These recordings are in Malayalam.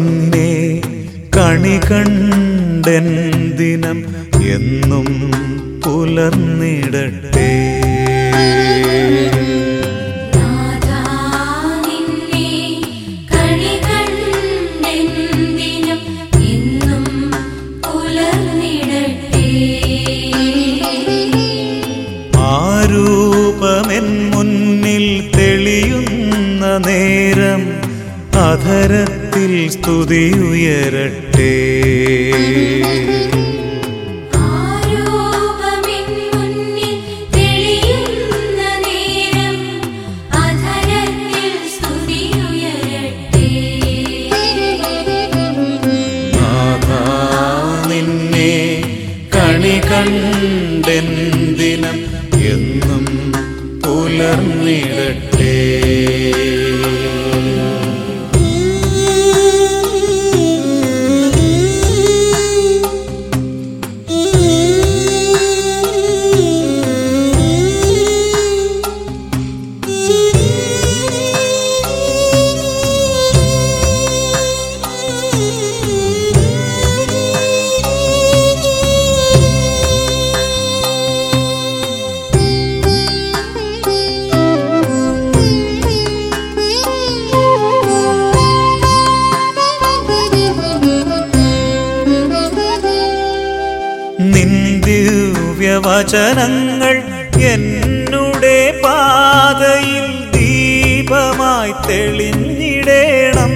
നിന്നെ കണി കണ്ടെൻ ദിനം എന്നും പുലർന്നിടട്ടെ നാഥാ നിന്നെ കണി കണ്ടെന്തിനും എന്നും പുലർന്നിടട്ടെ ആരൂപമെൻ മുന്നിൽ തെളിയുന്ന നേരം അധരത്തിൽ സ്തുതിയുയരട്ടെ ആരൂപമെൻ മുന്നിൽ തെളിയുന്ന നേരം അധരത്തിൽ സ്തുതിയുയരട്ടെ നാഥാ നിന്നെ കണി കണ്ടെൻ ദിനം എന്നും പുലർന്നിടട്ടെ നിന്ദിവ്യവചനങ്ങൾ എന്നുടെ പാതയിൽ ദീപമായി തെളിഞ്ഞിടേണം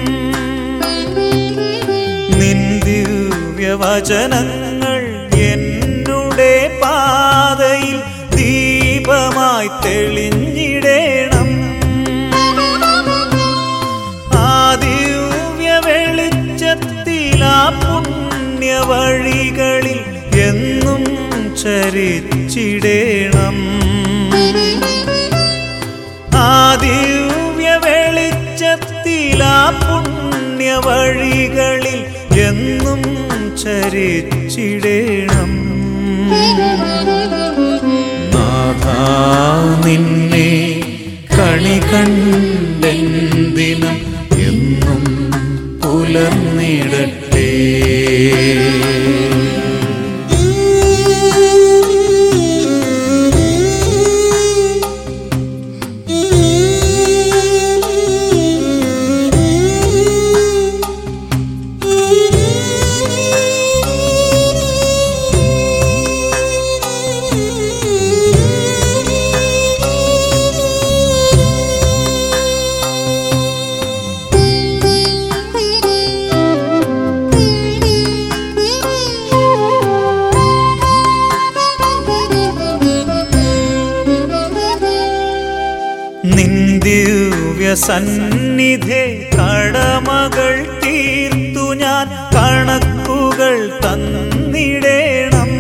നിന്ദിവ്യവചനങ്ങൾ എന്നുടെ പാതയിൽ ദീപമായി തെളിഞ്ഞിടേണം ആ ദിവ്യ വെളിച്ചത്തിലാ പുണ്യ വഴികളിൽ എന്നും ചരിച്ചിടേണം ആ ദിവ്യ വെളിച്ചത്തിലാ പുണ്യ വഴികളിൽ എന്നും ചരിച്ചിടേണം നാഥാ നിന്നെ കണി കണ്ടെൻ ദിനം എന്നും പുലർന്നിടട്ടെ നിന്ദിവ്യ സന്നിധി കടമകൾ തീർത്തു ഞാൻ കണക്കുകൾ തന്നിടേണം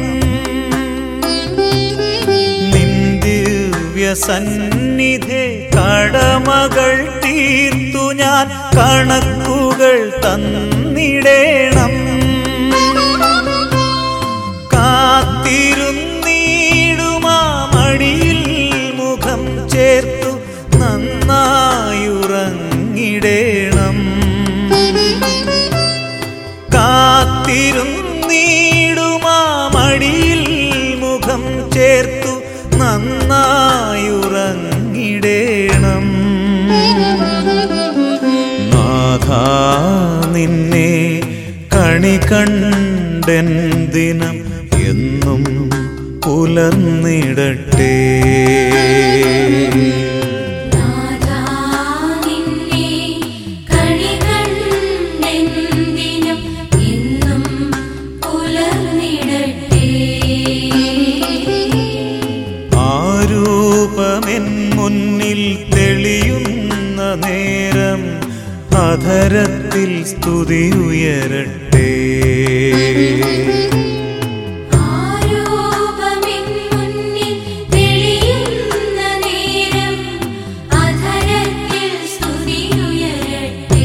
നിന്ദിവ്യ സന്നിധി കടമകൾ തീർത്തു ഞാൻ കണക്കുകൾ തന്നിടേണം കാത്തിരുന്നീടുമാ മടിയിൽ മുഖം ചേർത്തു നന്നായുറങ്ങിടേണം കാത്തിരുന്നീടുമാ മടിയിൽ മുഖം ചേർത്തു നന്നായുറങ്ങിടേണം നാഥാ നിന്നെ കണി കണ്ടെൻ ദിനം എന്നും പുലർന്നിടട്ടെ നാഥാ നിന്നെ കണി കണ്ടെന്തിനും എന്നും പുലർന്നിടട്ടെ ആരൂപമെൻ മുന്നിൽ തെളിയുന്ന നേരം അധരത്തിൽ സ്തുതിയുയരട്ടെ ആരൂപമെൻ മുന്നിൽ തെളിയുന്ന നേരം അധരത്തിൽ സ്തുതിയുയരട്ടെ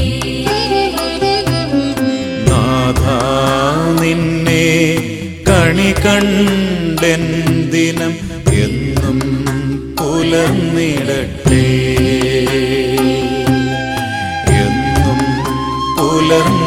നാഥാ നിന്നെ കണി കണ്ടെൻ ദിനം എന്നും പുലർന്നിടട്ടെ എന്നും പുലർന്നിടട്ടെ പുലർന്നു